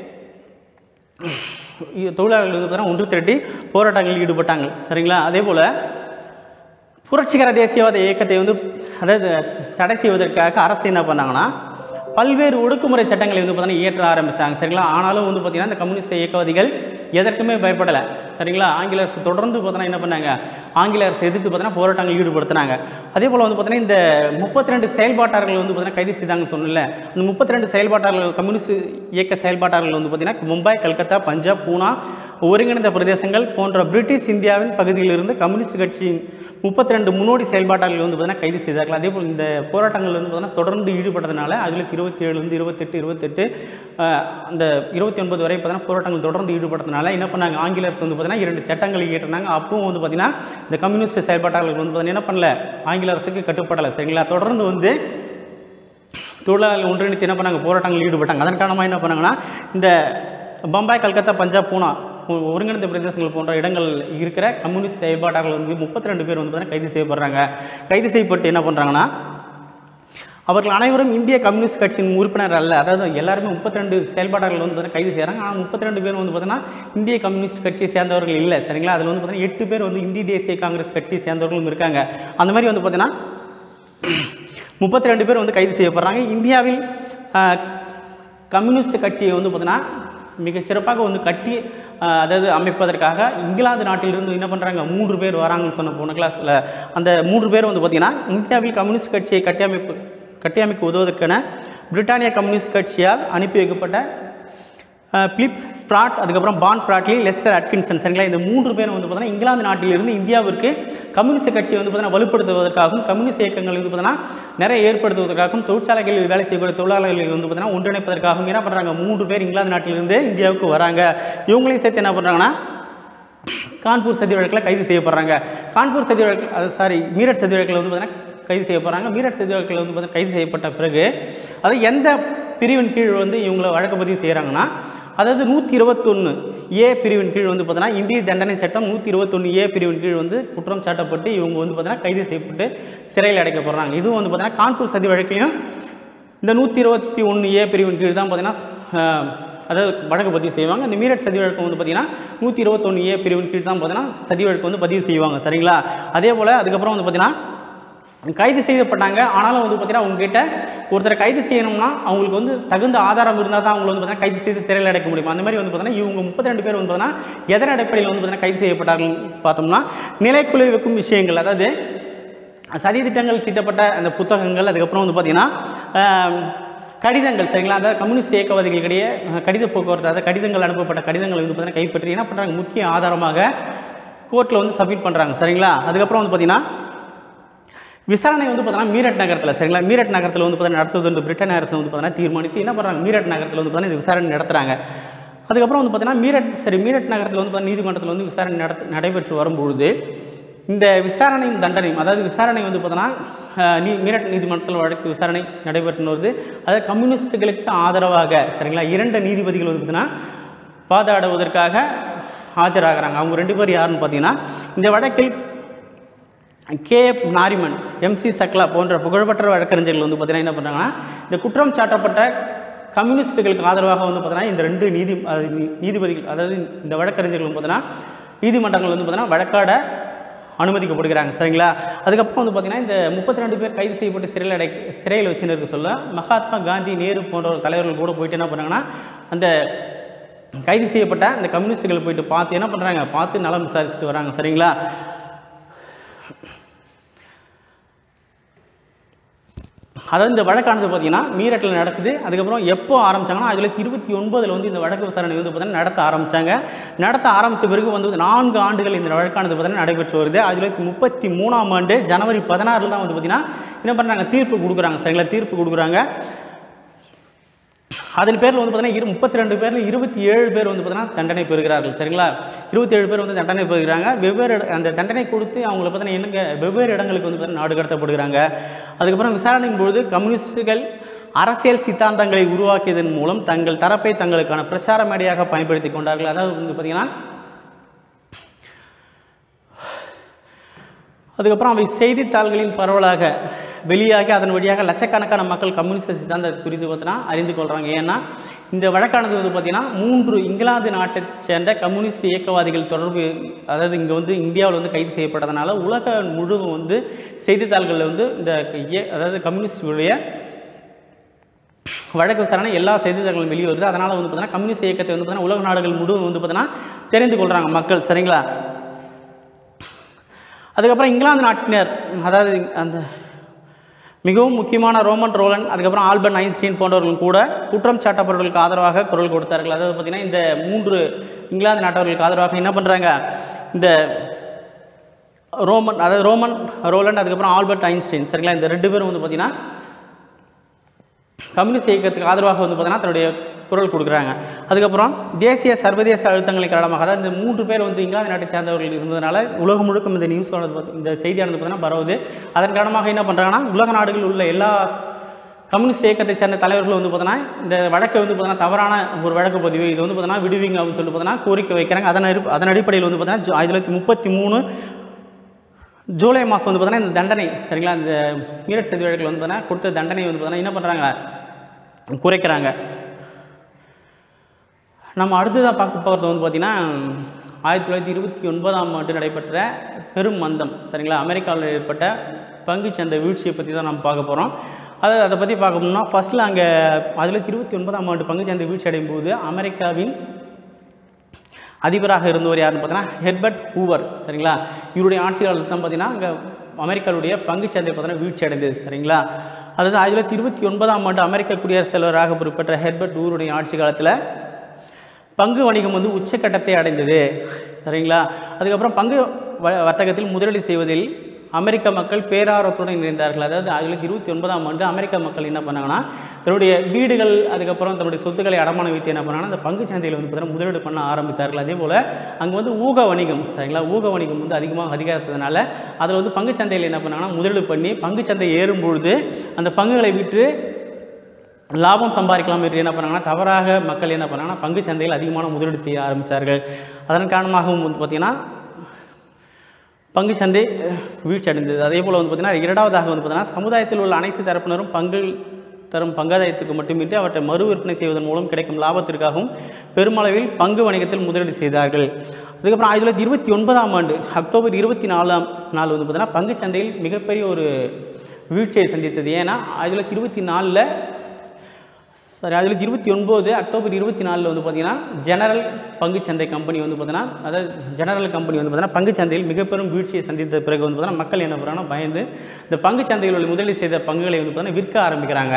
இ- தொழிலாளர்கள் வந்து பார்த்தீங்கன்னா ஒன்று திரட்டி போராட்டங்களில் ஈடுபட்டாங்க சரிங்களா அதே போல் புரட்சிகர தேசியவாத இயக்கத்தை வந்து அதாவது தடை செய்வதற்காக அரசு என்ன பண்ணாங்கன்னா பல்வேறு ஒடுக்குமுறை சட்டங்களை வந்து பார்த்தீங்கன்னா இயற்ற ஆரம்பித்தாங்க சரிங்களா ஆனாலும் வந்து பார்த்தீங்கன்னா இந்த கம்யூனிஸ்ட் இயக்கவாதிகள் எதற்குமே பயப்படலை சரிங்களா ஆங்கில அரசு தொடர்ந்து பார்த்தீங்கன்னா என்ன பண்ணாங்க ஆங்கில அரசு எதிர்த்து பார்த்தீங்கன்னா போராட்டங்கள் ஈடுபடுத்தினாங்க அதே போல் வந்து பார்த்தீங்கன்னா இந்த முப்பத்தி ரெண்டு செயல்பாட்டாளர்கள் வந்து பார்த்தீங்கன்னா கைது செய்தாங்கன்னு சொன்னல அந்த முப்பத்தி ரெண்டு செயல்பாட்டாளர்கள் கம்யூனிஸ்ட் இயக்க செயல்பாட்டாளர்கள் வந்து பார்த்தீங்கன்னா மும்பை கல்கத்தா பஞ்சாப் பூனா ஒருங்கிணைந்த பிரதேசங்கள் போன்ற பிரிட்டிஷ் இந்தியாவின் பகுதியிலிருந்து கம்யூனிஸ்ட் கட்சியின் முப்பத்தி ரெண்டு முன்னோடி செயல்பாட்டாளர்கள் வந்து பார்த்தீங்கன்னா கைது செய்தார்கள் அதே போல் இந்த போராட்டங்கள் வந்து பார்த்தீங்கன்னா தொடர்ந்து ஈடுபட்டதுனால ஆயிரத்தி தொள்ளாயிரத்தி இருபத்தி ஏழுலேருந்து இருபத்தெட்டு இருபத்தெட்டு அஹ், அந்த இருபத்தி ஒன்பது வரை பார்த்தீங்கன்னா போராட்டங்கள் தொடர்ந்து ஈடுபட்டதுனால என்ன பண்ணாங்க ஆங்கில அரசு வந்து பார்த்தீங்கன்னா இரண்டு சட்டங்களை இயற்றினாங்க அப்பவும் வந்து பார்த்தீங்கன்னா இந்த கம்யூனிஸ்ட் செயல்பாட்டாளர்கள் வந்து பார்த்தீங்கன்னா என்ன பண்ணல ஆங்கில அரசுக்கு கட்டுப்படலை சரிங்களா தொடர்ந்து வந்து தொழிலாளர்கள் ஒன்றிணைத்து என்ன பண்ணாங்க போராட்டங்கள் ஈடுபட்டாங்க அதன் காரணமாக என்ன பண்ணாங்கன்னா இந்த பம்பாய் கல்கத்தா பஞ்சாப் பூனா ஒ- ஒருங்கிணைந்த பிரதேசங்கள் போன்ற இடங்கள் இருக்கிற கம்யூனிஸ்ட் செயல்பாட்டாளர்கள் வந்து முப்பத்தி ரெண்டு பேர் வந்து பார்த்தீங்கன்னா கைது செய்யப்படுறாங்க கைது செய்யப்பட்டு என்ன பண்ணுறாங்கன்னா அவர்கள் அனைவரும் இந்திய கம்யூனிஸ்ட் கட்சியின் உறுப்பினர் அல்ல அதாவது எல்லாருமே முப்பத்தி ரெண்டு செயல்பாட்டாளர்கள் வந்து பார்த்தீங்கன்னா கைது செய்கிறாங்க ஆனால் முப்பத்தி ரெண்டு பேர் வந்து பார்த்தீங்கன்னா இந்திய கம்யூனிஸ்ட் கட்சியை சேர்ந்தவர்கள் இல்லை சரிங்களா அதில் வந்து பார்த்தீங்கன்னா எட்டு பேர் வந்து இந்திய தேசிய காங்கிரஸ் கட்சியை சேர்ந்தவர்களும் இருக்காங்க அந்த மாதிரி வந்து பார்த்தீங்கன்னா முப்பத்தி ரெண்டு பேர் வந்து கைது செய்யப்படுறாங்க இந்தியாவில் ஆஹ், கம்யூனிஸ்ட் கட்சியை வந்து பார்த்தீங்கன்னா மிகச் சிறப்பாக வந்து கட்டி ஆஹ், அதாவது அமைப்பதற்காக இங்கிலாந்து நாட்டிலிருந்து என்ன பண்ணுறாங்க மூன்று பேர் வராங்கன்னு சொன்ன போன கிளாஸில் அந்த மூன்று பேர் வந்து பார்த்தீங்கன்னா இந்தியாவில் கம்யூனிஸ்ட் கட்சியை கட்டியமைப்பு கட்டியமைக்க உதவுவதற்கான பிரிட்டானிய கம்யூனிஸ்ட் கட்சியால் அனுப்பி வைக்கப்பட்ட அஹ், பிலிப் ஸ்ப்ராட் அதுக்கப்புறம் பான் பிராட்லி லெஸ்டர் அட்கின்சன் சரிங்களா இந்த மூன்று பேரும் வந்து பார்த்தீங்கன்னா இங்கிலாந்து நாட்டிலிருந்து இந்தியாவிற்கு கம்யூனிஸ்ட் கட்சியை வந்து பார்த்தீங்கன்னா வலுப்படுத்துவதற்காகவும் கம்யூனிஸ்ட் இயக்கங்கள் வந்து பார்த்தீங்கன்னா நிறைய ஏற்படுத்துவதற்காகவும் தொழிற்சாலைகளில் வேலை செய்யக்கூடிய தொழிலாளர்களை வந்து பார்த்தீங்கன்னா ஒன்றிணைப்பதற்காகவும் என்ன பண்ணுறாங்க மூன்று பேர் இங்கிலாந்து நாட்டிலிருந்து இந்தியாவுக்கு வராங்க இவங்களையும் சேர்த்து என்ன பண்ணுறாங்கன்னா கான்பூர் சதி வழக்கில் கைது செய்யப்படுறாங்க கான்பூர் சதி வழக்கில் அது சாரி மீரட் சதி வழக்கில் வந்து பார்த்தீங்கன்னா கைது செய்யப்படுறாங்க மீரட் சதி வழக்கில் வந்து பார்த்தீங்கன்னா கைது செய்யப்பட்ட பிறகு அது எந்த பிரிவின் கீழ் வந்து இவங்களை வழக்கு பதிவு செய்கிறாங்கன்னா அதாவது நூற்றி இருபத்தொன்று ஏ பிரிவின் கீழ் வந்து பார்த்தீங்கன்னா இந்திய தண்டனை சட்டம் நூற்றி இருபத்தொன்று ஏ பிரிவின் கீழ் வந்து குற்றம் சாட்டப்பட்டு இவங்க வந்து பார்த்தீங்கன்னா கைது செய்யப்பட்டு சிறையில் அடைக்கப்படுறாங்க இதுவும் வந்து பார்த்தீங்கன்னா கான்பூர் சதி வழக்கையும் இந்த நூற்றி இருபத்தி ஒன்று ஏ பிரிவின் கீழ் தான் பார்த்தீங்கன்னா ஆஹ், அதாவது வழக்கு பதிவு செய்வாங்க இந்த மீரட் சதி வழக்கு வந்து பார்த்தீங்கன்னா நூற்றி இருபத்தொன்று ஏ பிரிவின் கீழ் தான் பார்த்தீங்கன்னா சதி வழக்கு வந்து பதிவு செய்வாங்க சரிங்களா அதே போல் அதுக்கப்புறம் வந்து பார்த்தீங்கன்னா கைது செய்யப்பட்டாங்க ஆனாலும் வந்து பார்த்தீங்கன்னா உங்ககிட்ட ஒருத்தரை கைது செய்யணும்னா அவங்களுக்கு வந்து தகுந்த ஆதாரம் இருந்தால் தான் அவங்களை வந்து பார்த்தீங்கன்னா கைது செய்து சிறையில் அடைக்க முடியும் அந்த மாதிரி வந்து பார்த்தீங்கன்னா இவங்க முப்பத்தி ரெண்டு பேர் வந்து பார்த்தீங்கன்னா எதன் அடிப்படையில் வந்து பார்த்தீங்கன்னா கைது செய்யப்பட்டார்கள் பார்த்தோம்னா நிலைக்குலை வைக்கும் விஷயங்கள் அதாவது சதி திட்டங்கள் தீட்டப்பட்ட அந்த புத்தகங்கள் அதுக்கப்புறம் வந்து பார்த்தீங்கன்னா ஆம், கடிதங்கள் சரிங்களா அதாவது கம்யூனிஸ்ட் இயக்கவாதிகளிடையே அஹ், கடித போக்குவரத்து அதாவது கடிதங்கள் அனுப்பப்பட்ட கடிதங்கள் வந்து பார்த்தீங்கன்னா கைப்பற்றி என்ன பண்ணுறாங்க முக்கிய ஆதாரமாக கோர்ட்டில் வந்து சப்மிட் பண்ணுறாங்க சரிங்களா அதுக்கப்புறம் வந்து பார்த்தீங்கன்னா விசாரணை வந்து பார்த்தீங்கன்னா மீரட் நகரத்தில் சரிங்களா மீரட் நகரத்தில் வந்து பார்த்தீங்கன்னா நடத்துவது வந்து பிரிட்டன் அரசு வந்து பார்த்தீங்கன்னா தீர்மானித்து என்ன பண்ணுறாங்க மீரட் நகரத்தில் வந்து பார்த்தீங்கன்னா இந்த விசாரணை நடத்துகிறாங்க அதுக்கப்புறம் வந்து பார்த்தீங்கன்னா மீரட் சரி மீரட் நகரத்தில் வந்து பார்த்தீங்கன்னா நீதிமன்றத்தில் வந்து விசாரணை நடத்த நடைபெற்று வரும்பொழுது இந்த விசாரணையும் தண்டனையும் அதாவது விசாரணை வந்து பார்த்தீங்கன்னா அஹ், நீ மீரட் நீதிமன்றத்தில் வழக்கு விசாரணை நடைபெற்று வருது அதாவது கம்யூனிஸ்டுகளுக்கு ஆதரவாக சரிங்களா இரண்டு நீதிபதிகள் வந்து பார்த்தீங்கன்னா வாதாடுவதற்காக ஆஜராகிறாங்க அவங்க ரெண்டு பேர் யாருன்னு பார்த்தீங்கன்னா இந்த வழக்கில் K F Nariman MC Chagla போன்ற புகழ்பெற்ற வழக்கறிஞர்கள் வந்து பார்த்தீங்கன்னா என்ன பண்ணுறாங்கன்னா இந்த குற்றம் சாட்டப்பட்ட கம்யூனிஸ்டுகளுக்கு ஆதரவாக வந்து பார்த்தீங்கன்னா இந்த ரெண்டு நீதி அது நீ- நீதிபதிகள் அதாவது இந்த வழக்கறிஞர்கள் வந்து பார்த்தீங்கன்னா நீதிமன்றங்கள் வந்து பார்த்தீங்கன்னா வழக்காட அனுமதிக்கப்படுகிறாங்க சரிங்களா அதுக்கப்புறம் வந்து பார்த்தீங்கன்னா இந்த முப்பத்தி ரெண்டு பேர் கைது செய்யப்பட்டு சிறையில் அடை சிறையில் வச்சுன்னு சொல்ல மகாத்மா காந்தி நேரு போன்ற ஒரு தலைவர்கள் கூட போயிட்டு என்ன பண்ணாங்கன்னா அந்த கைது செய்யப்பட்ட அந்த கம்யூனிஸ்டுகள் போயிட்டு பார்த்து என்ன பண்ணுறாங்க பார்த்து நலம் விசாரிச்சுட்டு வராங்க சரிங்களா அதாவது இந்த வழக்கானது பார்த்தீங்கன்னா மீரட்டில் நடக்குது அதுக்கப்புறம் எப்போ ஆரம்பிச்சாங்கன்னா ஆயிரத்தி தொள்ளாயிரத்தி இருபத்தி ஒன்பதில் வந்து இந்த வழக்கு விசாரணை வந்து பார்த்தீங்கன்னா நடத்த ஆரம்பிச்சாங்க நடத்த ஆரம்பித்த பிறகு வந்து நான்கு ஆண்டுகள் இந்த வழக்கானது பார்த்தீங்கன்னா நடைபெற்று வருது ஆயிரத்தி தொள்ளாயிரத்தி முப்பத்தி மூணாம் ஆண்டு ஜனவரி பதினாறில் தான் வந்து பார்த்தீங்கன்னா என்ன பண்ணுறாங்க தீர்ப்பு கொடுக்குறாங்க சரிங்களா தீர்ப்பு கொடுக்குறாங்க அதன் பேரில் வந்து பார்த்தீங்கன்னா இரு முப்பத்தி ரெண்டு பேரில் இருபத்தி ஏழு பேர் வந்து பார்த்தீங்கன்னா தண்டனை பெறுகிறார்கள் சரிங்களா இருபத்தி ஏழு பேர் வந்து தண்டனை பெறுகிறாங்க வெவ்வேறு இட- அந்த தண்டனை கொடுத்து அவங்கள பார்த்தீங்கன்னா என்னங்க வெவ்வேறு இடங்களுக்கு வந்து பார்த்தீங்கன்னா நாடு கடத்தப்படுகிறாங்க அதுக்கப்புறம் விசாரணையின் பொழுது கம்யூனிஸ்டுகள் அரசியல் சித்தாந்தங்களை உருவாக்கியதன் மூலம் தங்கள் தரப்பை தங்களுக்கான பிரச்சார மேடையாக பயன்படுத்தி கொண்டார்கள் அதாவது வந்து பார்த்தீங்கன்னா அதுக்கப்புறம் அவை செய்தித்தாள்களின் பரவலாக வெளியாகி அதன் வழியாக லட்சக்கணக்கான மக்கள் கம்யூனிஸ்ட் சித்தாந்தத்தை குறித்து பார்த்தீங்கன்னா அறிந்து கொள்கிறாங்க ஏன்னா இந்த வழக்கானது வந்து பார்த்தீங்கன்னா மூன்று இங்கிலாந்து நாட்டைச் சேர்ந்த கம்யூனிஸ்ட் இயக்கவாதிகள் தொடர்பு அதாவது இங்கே வந்து இந்தியாவில் வந்து கைது செய்யப்பட்டதுனால உலக முழுவதும் வந்து செய்தித்தாள்களில் வந்து இந்த இய- அதாவது கம்யூனிஸ்டுடைய வழக்கு விசாரணை எல்லா செய்தித்தாள்களும் வெளியே வருது அதனால் வந்து பார்த்தீங்கன்னா கம்யூனிஸ்ட் இயக்கத்தை வந்து பார்த்தீங்கன்னா உலக நாடுகள் முழுவதும் வந்து பார்த்தீங்கன்னா தெரிந்து கொள்கிறாங்க மக்கள் சரிங்களா அதுக்கப்புறம் இங்கிலாந்து நாட்டினர் அதாவது அந்த மிகவும் முக்கியமான ரோமன் ரோலன் அதுக்கப்புறம் ஆல்பர்ட் ஐன்ஸ்டீன் போன்றவர்களும் கூட குற்றம் சாட்டப்பவர்களுக்கு ஆதரவாக குரல் கொடுத்தார்கள் அதாவது பார்த்திங்கன்னா இந்த மூன்று இங்கிலாந்து நாட்டவர்களுக்கு ஆதரவாக என்ன பண்ணுறாங்க இந்த ரோமன் அதாவது ரோமன் ரோலண்ட் அதுக்கப்புறம் ஆல்பர்ட் ஐன்ஸ்டீன் சரிங்களா இந்த ரெண்டு பேரும் வந்து பார்த்திங்கன்னா கம்யூனிஸ்ட் இயக்கத்துக்கு ஆதரவாக வந்து பார்த்தீங்கன்னா தன்னுடைய குரல் கொடுக்குறாங்க அதுக்கப்புறம் தேசிய சர்வதேச அழுத்தங்களின் காரணமாக அதாவது இந்த மூன்று பேர் வந்து இங்கிலாந்து நாட்டை சேர்ந்தவர்கள் இருந்ததுனால உலகம் முழுக்கும் இந்த நியூஸ் இந்த செய்தியானது பார்த்தீங்கன்னா பரவுது அதன் காரணமாக என்ன பண்ணுறாங்கன்னா உலக நாடுகளில் உள்ள எல்லா கம்யூனிஸ்ட் இயக்கத்தை சேர்ந்த தலைவர்கள் வந்து பார்த்தீங்கன்னா இந்த வழக்கை வந்து பார்த்தீங்கன்னா தவறான ஒரு வழக்கு பதிவு இது வந்து பார்த்தீங்கன்னா விடுவிங்க அப்படின்னு சொல்லிட்டு பார்த்தீங்கன்னா கோரிக்கை வைக்கிறாங்க அதன் அடி- அதன் அடிப்படையில் வந்து பார்த்தீங்கன்னா ஜூ- ஆயிரத்தி தொள்ளாயிரத்தி முப்பத்தி மூணு ஜூலை மாதம் வந்து பார்த்தீங்கன்னா இந்த தண்டனை சரிங்களா இந்த மீரட் செய்தி வழக்கில் வந்து பார்த்தீங்கன்னா கொடுத்த தண்டனை வந்து பார்த்தீங்கன்னா என்ன பண்ணுறாங்க குறைக்கிறாங்க நம்ம அடுத்ததாக பார்க்க போகிறது வந்து பார்த்திங்கன்னா ஆயிரத்தி தொள்ளாயிரத்தி இருபத்தி ஒன்பதாம் ஆண்டு நடைபெற்ற பெரும் மந்தம் சரிங்களா அமெரிக்காவில் ஏற்பட்ட பங்குச் சந்தை வீழ்ச்சியை பற்றி தான் நம்ம பார்க்க போகிறோம் அது அதை பற்றி பார்க்கணும்னா ஃபஸ்ட்டில் அங்கே ஆயிரத்தி தொள்ளாயிரத்தி இருபத்தி ஒன்பதாம் ஆண்டு பங்குச் சந்தை வீழ்ச்சி அடையும் போது அமெரிக்காவின் அதிபராக இருந்தவர் யாருன்னு பார்த்தீங்கன்னா ஹெர்பர்ட் ஹூவர் சரிங்களா இவருடைய ஆட்சி காலத்தில் தான் பார்த்தீங்கன்னா அங்கே அமெரிக்காவுடைய பங்குச்சந்தை பார்த்தீங்கன்னா வீழ்ச்சி அடைந்தது சரிங்களா அதாவது ஆயிரத்தி தொள்ளாயிரத்தி இருபத்தி ஒன்பதாம் ஆண்டு அமெரிக்க குடியரசுத் தலைவராக பொறுப்பேற்ற ஹெர்பர்ட் ஹூவருடைய ஆட்சி காலத்தில் பங்கு வணிகம் வந்து உச்சக்கட்டத்தை அடைந்தது சரிங்களா அதுக்கப்புறம் பங்கு வ- வர்த்தகத்தில் முதலீடு செய்வதில் அமெரிக்க மக்கள் பேரார்வத்துடன் இணைந்தார்கள் அதாவது ஆயிரத்தி தொள்ளாயிரத்தி இருபத்தி ஒன்பதாம் ஆண்டு அமெரிக்க மக்கள் என்ன பண்ணாங்கன்னா தன்னுடைய வீடுகள் அதுக்கப்புறம் தன்னுடைய சொத்துக்களை அடமானம் வைத்து என்ன பண்ணாங்கன்னா அந்த பங்கு சந்தையில் வந்து பார்த்தீங்கன்னா முதலீடு பண்ண ஆரம்பித்தார்கள் அதே போல் அங்கே வந்து ஊக வணிகம் சரிங்களா ஊக வணிகம் வந்து அதிகமாக அதிகரித்ததுனால அதில் வந்து பங்கு சந்தையில் என்ன பண்ணாங்கன்னா முதலீடு பண்ணி பங்கு சந்தை ஏறும் பொழுது அந்த பங்குகளை விற்று லாபம் சம்பாதிக்கலாம் என்று என்ன பண்ணாங்கன்னா தவறாக மக்கள் என்ன பண்ணாங்கன்னா பங்கு சந்தையில் அதிகமான முதலீடு செய்ய ஆரம்பித்தார்கள் அதன் காரணமாகவும் வந்து பார்த்திங்கன்னா பங்கு சந்தை அஹ், வீழ்ச்சி அடைந்தது அதே போல் வந்து பார்த்திங்கன்னா இரண்டாவதாக வந்து பார்த்திங்கன்னா சமுதாயத்தில் உள்ள அனைத்து தரப்பினரும் பங்கு தரும் பங்காதாயத்துக்கு மட்டுமின்றி அவற்றை மறு விற்பனை செய்வதன் மூலம் கிடைக்கும் லாபத்திற்காகவும் பெருமளவில் பங்கு வணிகத்தில் முதலீடு செய்தார்கள் அதுக்கப்புறம் ஆயிரத்தி தொள்ளாயிரத்தி இருபத்தி ஒன்பதாம் ஆண்டு அக்டோபர் இருபத்தி நாலாம் நாள் வந்து பார்த்திங்கன்னா பங்கு சந்தையில் மிகப்பெரிய ஒரு வீழ்ச்சியை சந்தித்தது ஏன்னா ஆயிரத்தி தொள்ளாயிரத்தி இருபத்தி நாலில் சாரி அதில் இருபத்தி ஒன்பது அக்டோபர் இருபத்தி நாலில் வந்து பார்த்தீங்கன்னா ஜெனரல் பங்குச்சந்தை கம்பெனி வந்து பார்த்தீங்கன்னா அதாவது ஜெனரல் கம்பெனி வந்து பார்த்தீங்கன்னா பங்குச்சந்தையில் மிக பெரும் வீழ்ச்சியை சந்தித்த பிறகு வந்து பார்த்தீங்கன்னா மக்கள் என்ன பண்ணுறாங்கன்னா பயந்து இந்த பங்குச்சந்தையில் உள்ள முதலீடு செய்த பங்குகளை வந்து பார்த்தீங்கன்னா விற்க ஆரம்பிக்கிறாங்க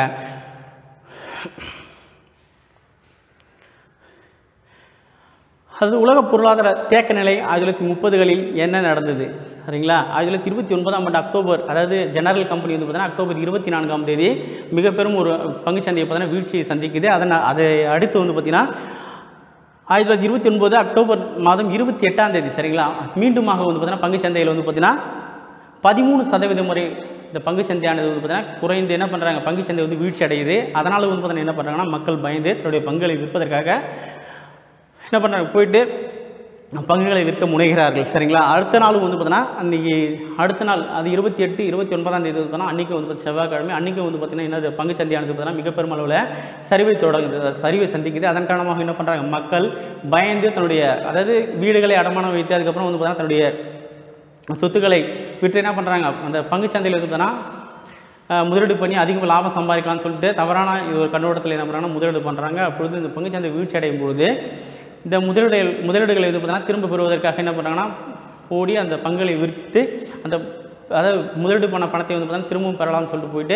அது உலக பொருளாதார தேக்க நிலை ஆயிரத்தி தொள்ளாயிரத்தி முப்பதுகளில் என்ன நடந்தது சரிங்களா ஆயிரத்தி தொள்ளாயிரத்தி இருபத்தி ஒன்பதாம் ஆண்டு அக்டோபர் அதாவது ஜெனரல் கம்பெனி வந்து பார்த்தீங்கன்னா அக்டோபர் இருபத்தி நான்காம் தேதி மிக பெரும் ஒரு பங்குச்சந்தையை பார்த்தீங்கன்னா வீழ்ச்சியை சந்திக்குது அதன் அதை அடுத்து வந்து பார்த்தீங்கன்னா ஆயிரத்தி தொள்ளாயிரத்தி இருபத்தி ஒன்பது அக்டோபர் மாதம் இருபத்தி எட்டாம் தேதி சரிங்களா மீண்டுமாக வந்து பார்த்தீங்கன்னா பங்குச்சந்தையில் வந்து பார்த்தீங்கன்னா பதிமூணு சதவீதம் வரை இந்த பங்குச்சந்தையானது வந்து பார்த்தீங்கன்னா குறைந்து என்ன பண்ணுறாங்க பங்குச்சந்தை வந்து வீழ்ச்சி அடையுது அதனால் வந்து பார்த்தீங்கன்னா என்ன பண்ணுறாங்கன்னா மக்கள் பயந்து தன்னுடைய பங்குகளை விற்பதற்காக என்ன பண்ணுறாங்க போயிட்டு பங்குகளை விற்க முனைகிறார்கள் சரிங்களா அடுத்த நாள் வந்து பார்த்தீங்கன்னா அன்றைக்கி அடுத்த நாள் அது இருபத்தி எட்டு இருபத்தி ஒன்பதாம் தேதி வந்து பார்த்தீங்கன்னா அன்றைக்கி வந்து பார்த்தீங்கன்னா செவ்வாய்க்கிழமை அன்றைக்கி வந்து பார்த்தீங்கன்னா என்னது பங்குச்சந்தையானது பார்த்தீங்கன்னா மிக பெரும் அளவில் சரிவை தொடங்குது அது சரிவை சந்திக்குது அதன் காரணமாக என்ன பண்ணுறாங்க மக்கள் பயந்து தன்னுடைய அதாவது வீடுகளை அடமானம் வைத்து அதுக்கப்புறம் வந்து பார்த்தீங்கன்னா தன்னுடைய சொத்துக்களை விற்று என்ன பண்ணுறாங்க அந்த பங்குச்சந்தையில் வந்து பார்த்தீங்கன்னா அஹ், முதலீடு பண்ணி அதிகம் லாபம் சம்பாதிக்கலாம்னு சொல்லிட்டு தவறான இது ஒரு கண்ணோட்டத்தில் என்ன பண்ணுறாங்கன்னா முதலீடு பண்ணுறாங்க அப்பொழுது இந்த பங்குச்சந்தை வீழ்ச்சி அடையும் பொழுது இந்த முதலீடுகள் முதலீடுகளை வந்து பார்த்தீங்கன்னா திரும்ப பெறுவதற்காக என்ன பண்ணுறாங்கன்னா ஓடி அந்த பங்குகளை விற்று அந்த அதாவது முதலீடு பண்ண பணத்தை வந்து பார்த்தீங்கன்னா திரும்பவும் பெறலாம்னு சொல்லிட்டு போயிட்டு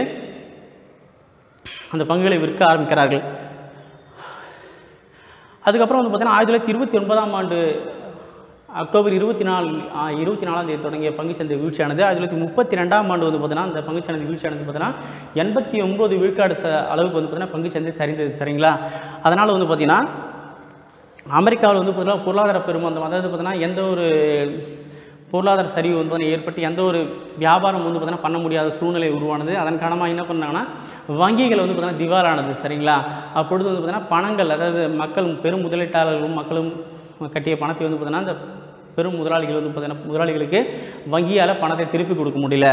அந்த பங்குகளை விற்க ஆரம்பிக்கிறார்கள் அதுக்கப்புறம் வந்து பார்த்தீங்கன்னா ஆயிரத்தி தொள்ளாயிரத்தி இருபத்தி ஒன்பதாம் ஆண்டு அக்டோபர் இருபத்தி நாலு ஆ, இருபத்தி நாலாம் தேதி தொடங்கிய பங்குச்சந்தை வீழ்ச்சியானது ஆயிரத்தி தொள்ளாயிரத்தி முப்பத்தி ரெண்டாம் ஆண்டு வந்து பார்த்தீங்கன்னா அந்த பங்குச்சந்தை வீழ்ச்சியானது பார்த்தீங்கன்னா எண்பத்தி ஒம்பது விழுக்காடு ச அளவுக்கு வந்து பார்த்தீங்கன்னா பங்குச்சந்தை சரிந்தது சரிங்களா அதனால் வந்து பார்த்தீங்கன்னா அமெரிக்காவில் வந்து பார்த்தீங்கன்னா பொருளாதார பெருமந்தம் அதாவது பார்த்தீங்கன்னா எந்த ஒரு பொருளாதார சரிவு வந்து பார்த்தீங்கன்னா ஏற்பட்டு எந்த ஒரு வியாபாரம் வந்து பார்த்தீங்கன்னா பண்ண முடியாத சூழ்நிலை உருவானது அதன் காரணமாக என்ன பண்ணாங்கன்னா வங்கிகள் வந்து பார்த்தீங்கன்னா திவாலானது சரிங்களா அப்பொழுது வந்து பார்த்தீங்கன்னா பணங்கள் அதாவது மக்கள் பெரும் முதலீட்டாளர்களும் மக்களும் கட்டிய பணத்தை வந்து பார்த்தீங்கன்னா அந்த பெரும் முதலாளிகள் வந்து பார்த்தீங்கன்னா முதலாளிகளுக்கு வங்கியால் பணத்தை திருப்பி கொடுக்க முடியல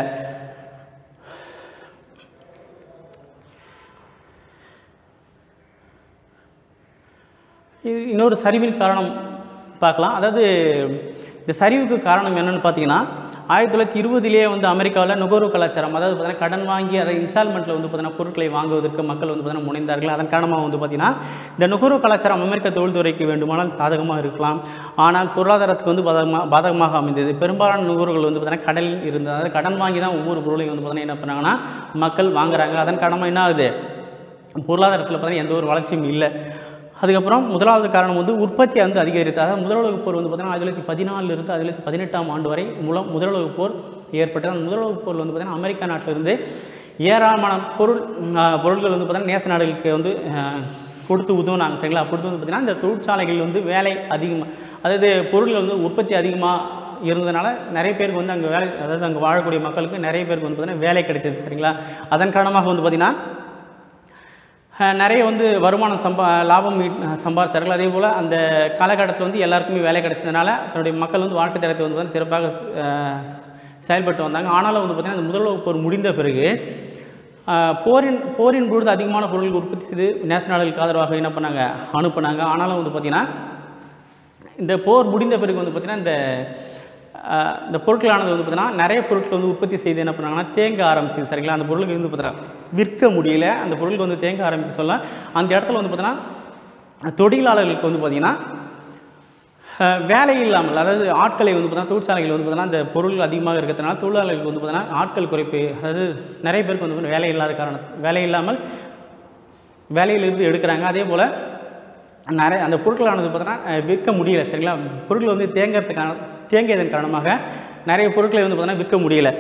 இது இன்னொரு சரிவின் காரணம் பார்க்கலாம் அதாவது இந்த சரிவுக்கு காரணம் என்னன்னு பார்த்தீங்கன்னா ஆயிரத்தி தொள்ளாயிரத்தி இருபதுலேயே வந்து அமெரிக்காவில் நுகர்வு கலாச்சாரம் அதாவது பார்த்தீங்கன்னா கடன் வாங்கி அதை இன்ஸ்டால்மெண்ட்டில் வந்து பார்த்தீங்கன்னா பொருட்களை வாங்குவதற்கு மக்கள் வந்து பார்த்தீங்கன்னா முனைந்தார்கள் அதன் காரணமாக வந்து பார்த்தீங்கன்னா இந்த நுகர்வு கலாச்சாரம் அமெரிக்க தொழில்துறைக்கு வேண்டுமானால் சாதகமாக இருக்கலாம் ஆனால் பொருளாதாரத்துக்கு வந்து பாதகமாக பாதகமாக அமைந்தது பெரும்பாலான நுகர்வுகள் வந்து பார்த்தீங்கன்னா கடலில் இருந்தது அதாவது கடன் வாங்கி தான் ஒவ்வொரு பொருளையும் வந்து பார்த்தீங்கன்னா என்ன பண்ணாங்கன்னா மக்கள் வாங்குறாங்க அதன் காரணமாக என்ன ஆகுது பொருளாதாரத்தில் பார்த்தீங்கன்னா எந்த ஒரு வளர்ச்சியும் இல்லை அதுக்கப்புறம் முதலாவது காரணம் வந்து உற்பத்தியை வந்து அதிகரித்து அதாவது முதல் உலகப் போர் வந்து பார்த்தீங்கன்னா ஆயிரத்தி தொள்ளாயிரத்தி பதினாலிருந்து ஆயிரத்தி தொள்ளாயிரத்தி பதினெட்டாம் ஆண்டு வரை மூலம் முதல் உலகப் போர் ஏற்பட்டது அந்த முதல் உலகப் போரில் வந்து பார்த்தீங்கன்னா அமெரிக்கா நாட்டிலிருந்து ஏராளமான பொருள் ஆஹ், பொருட்கள் வந்து பார்த்தீங்கன்னா நேச நாடுகளுக்கு வந்து ஆஹ், கொடுத்து உதவுனாங்க சரிங்களா அப்படி வந்து பார்த்தீங்கன்னா இந்த தொழிற்சாலைகள் வந்து வேலை அதிகமாக அதாவது பொருட்கள் வந்து உற்பத்தி அதிகமாக இருந்ததுனால நிறைய பேருக்கு வந்து அங்கே வேலை அதாவது அங்கே வாழக்கூடிய மக்களுக்கு நிறைய பேருக்கு வந்து பார்த்தீங்கன்னா வேலை கிடைத்தது சரிங்களா அதன் காரணமாக வந்து பார்த்தீங்கன்னா அஹ் நிறைய வந்து வருமானம் சம்பா லாபம் ஈட்- சம்பாதிச்சார்கள் அதே போல் அந்த காலகட்டத்தில் வந்து எல்லாருக்குமே வேலை கிடைச்சதுனால தன்னுடைய மக்கள் வந்து வாழ்க்கை தரத்தை வந்து பார்த்தீங்கன்னா சிறப்பாக அஹ், செயல்பட்டு வந்தாங்க ஆனாலும் வந்து பார்த்திங்கன்னா இந்த முதல் உலகப் போர் முடிந்த பிறகு அஹ், போரின் போரின் பொழுது அதிகமான பொருட்கள் உற்பத்தி செய்து நேச நாடுகளுக்கு ஆதரவாக என்ன பண்ணாங்க அனுப்புனாங்க ஆனாலும் வந்து பார்த்திங்கன்னா இந்த போர் முடிந்த பிறகு வந்து பார்த்திங்கன்னா இந்த அஹ், இந்த பொருட்களானது வந்து பார்த்திங்கன்னா நிறைய பொருட்கள் வந்து உற்பத்தி செய்து என்ன பண்ணாங்கன்னா தேங்க ஆரம்பிச்சு சரிங்களா அந்த பொருளுக்கு வந்து பார்த்தீங்கன்னா விற்க முடியல அந்த பொருளுக்கு வந்து தேங்க ஆரம்பிக்க சொல்ல அந்த இடத்துல வந்து பார்த்தீங்கன்னா தொழிலாளர்களுக்கு வந்து பார்த்திங்கன்னா அஹ், வேலை இல்லாமல் அதாவது ஆட்களை வந்து பார்த்தீங்கன்னா தொழிற்சாலைகள் வந்து பார்த்தீங்கன்னா இந்த பொருள் அதிகமாக இருக்கிறதுனால தொழிலாளர்களுக்கு வந்து பார்த்தீங்கன்னா ஆட்கள் குறைப்பு அதாவது நிறைய பேருக்கு வந்து பார்த்தீங்கன்னா வேலை இல்லாத காரணம் வேலை இல்லாமல் வேலையிலிருந்து எடுக்கிறாங்க அதே போல் நிறைய அந்த பொருட்களானது பார்த்தீங்கன்னா அஹ், விற்க முடியல சரிங்களா பொருட்கள் வந்து தேங்கிறதுக்கான தேங்கியதன் காரணமாக நிறைய பொருட்களை வந்து பார்த்தீங்கன்னா விற்க முடியல